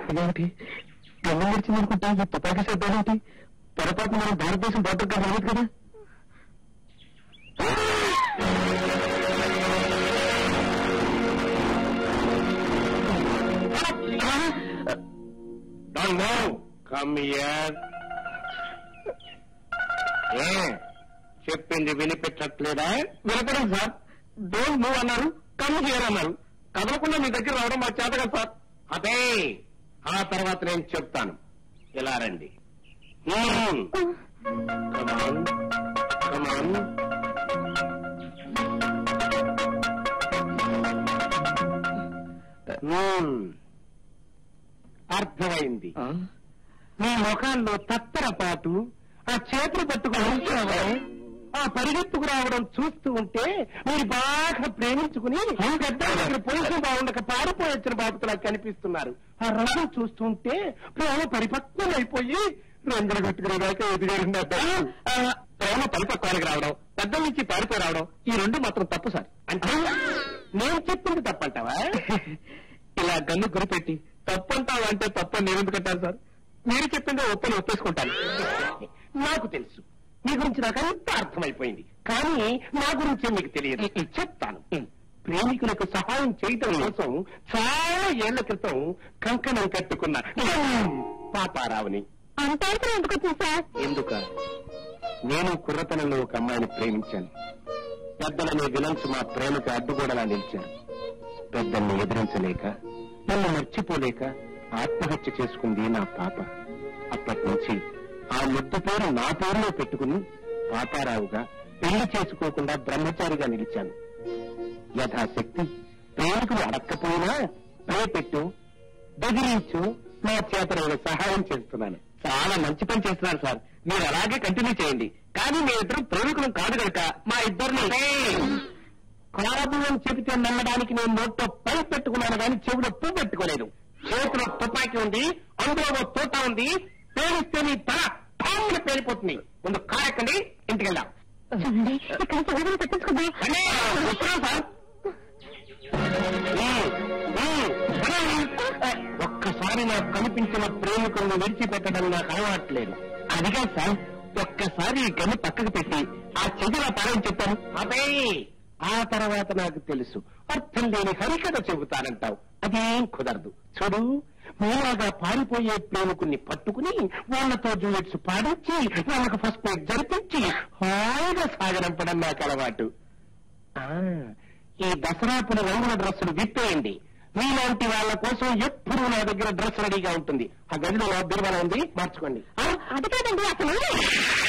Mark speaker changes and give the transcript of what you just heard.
Speaker 1: ఇదేమిటి గమ్మ గడిచింది అనుకుంటా ఈ తుపాకీ శబ్దాలేంటి పొరపాటు మనం భారతదేశం బార్డర్ గా రాలేదు కదా
Speaker 2: Don't move. Come here. ఏ చెప్పింది వినిపించట్లేదా
Speaker 1: వినపడం సార్ డోంట్ మూవ్ అన్నారు కమ్ హియర్ అన్నారు కదలకుండా మీ దగ్గర రావడం మా చేత కదా సార్
Speaker 2: అదే ఆ తర్వాత నేను చెప్తాను ఇలా రండి Hmm. Come on. Come on. Hmm. అర్థమైంది మీ ముఖాల్లో తత్తరపాటు ఆ చేతులు పట్టుకుని ఉంచావే ఆ పరిగెత్తుకు రావడం చూస్తూ ఉంటే మీరు బాగా ప్రేమించుకుని పెద్ద దగ్గర పొజిషన్ బాగుండక పారిపోయి వచ్చిన బాబుతులా కనిపిస్తున్నారు ఆ రంగు చూస్తుంటే ప్రేమ పరిపక్వం అయిపోయి రంగులు కట్టుకునేదాకా ఎదిగారండి
Speaker 1: ప్రేమ పరిపక్వానికి రావడం పెద్ద నుంచి పారిపోయి రావడం ఈ రెండు మాత్రం తప్పు సార్
Speaker 2: అంటే నేను చెప్పింది తప్పంటావా
Speaker 1: ఇలా గన్ను గురిపెట్టి తప్పంటావు అంటే తప్పని నేను ఎందుకంటాను సార్ మీరు చెప్పిందే ఒప్పని ఒప్పేసుకుంటాను
Speaker 2: నాకు తెలుసు మీ గురించి నాకు అంతా అర్థమైపోయింది కానీ నా గురించి మీకు తెలియదు చెప్తాను ప్రేమికులకు సహాయం చేయటం కోసం చాలా ఏళ్ల క్రితం కంకణం కట్టుకున్న పాపారావుని
Speaker 3: అంత అవసరం ఎందుకు వచ్చింది సార్
Speaker 2: ఎందుక నేను కుర్రతనంలో ఒక అమ్మాయిని ప్రేమించాను పెద్దలనే విలన్స్ మా ప్రేమకు అడ్డుగోడలా నిలిచారు పెద్దల్ని ఎదిరించలేక నన్ను మర్చిపోలేక ఆత్మహత్య చేసుకుంది నా పాప అప్పటి నుంచి ఆ ముద్దు పేరు నా పేరులో పెట్టుకుని పాపారావుగా పెళ్లి చేసుకోకుండా బ్రహ్మచారిగా నిలిచాను యథాశక్తి ప్రేమికులు అడక్కపోయినా భయపెట్టు బెదిరించు నా చేతనైన సహాయం చేస్తున్నాను
Speaker 1: చాలా మంచి పని చేస్తున్నారు సార్ మీరు అలాగే కంటిన్యూ చేయండి కానీ మీ ఇద్దరు ప్రేమికులం కాదు కనుక మా ఇద్దరిని
Speaker 2: కారబువం చెబితే నమ్మడానికి నేను నోట్లో పై పెట్టుకున్నాను కానీ చెవిలో పువ్వు పెట్టుకోలేదు చేతిలో తుపాకీ ఉంది అందులో ఓ తోట ఉంది పేలిస్తే నీ తల ఠాంగున పేలిపోతుంది ముందు కారెక్కండి ఇంటికి వెళ్దాం
Speaker 3: చూడండి ఇక్కడ సోదరులు తప్పించుకుందాం
Speaker 2: రండి, వస్తున్నాం సార్ ఉమ్, ఉమ్, రండి. ఒక్కసారి నాకు కనిపించిన ప్రేమికులను విడిచిపెట్టడం నాకు అలవాట్లేదు
Speaker 1: అదిగా సార్ ఒక్కసారి ఈ గన్ను పక్కకు పెట్టి ఆ చెదిలా పారని చెప్పాను
Speaker 2: అదే ఆ తర్వాత నాకు తెలుసు అర్థం లేని హరికథ చెబుతానంటావు అదేం కుదరదు చూడు మీలాగా పారిపోయే ప్రేమికుల్ని పట్టుకుని వాళ్ళతో జూయట్స్ పాడించి వాళ్ళకు ఫస్ట్ నైట్ జరిపించి హాయిగా సాగనంపడం నాకు అలవాటు ఆ, ఈ దసరాపుల రంగుల డ్రెస్సులు విప్పేయండి మీలాంటి వాళ్ళ కోసం ఎప్పుడూ నా దగ్గర డ్రెస్ రెడీగా ఉంటుంది ఆ గదిలో బీరువాల ఉంది మార్చుకోండి
Speaker 3: అది కాదండి అసలు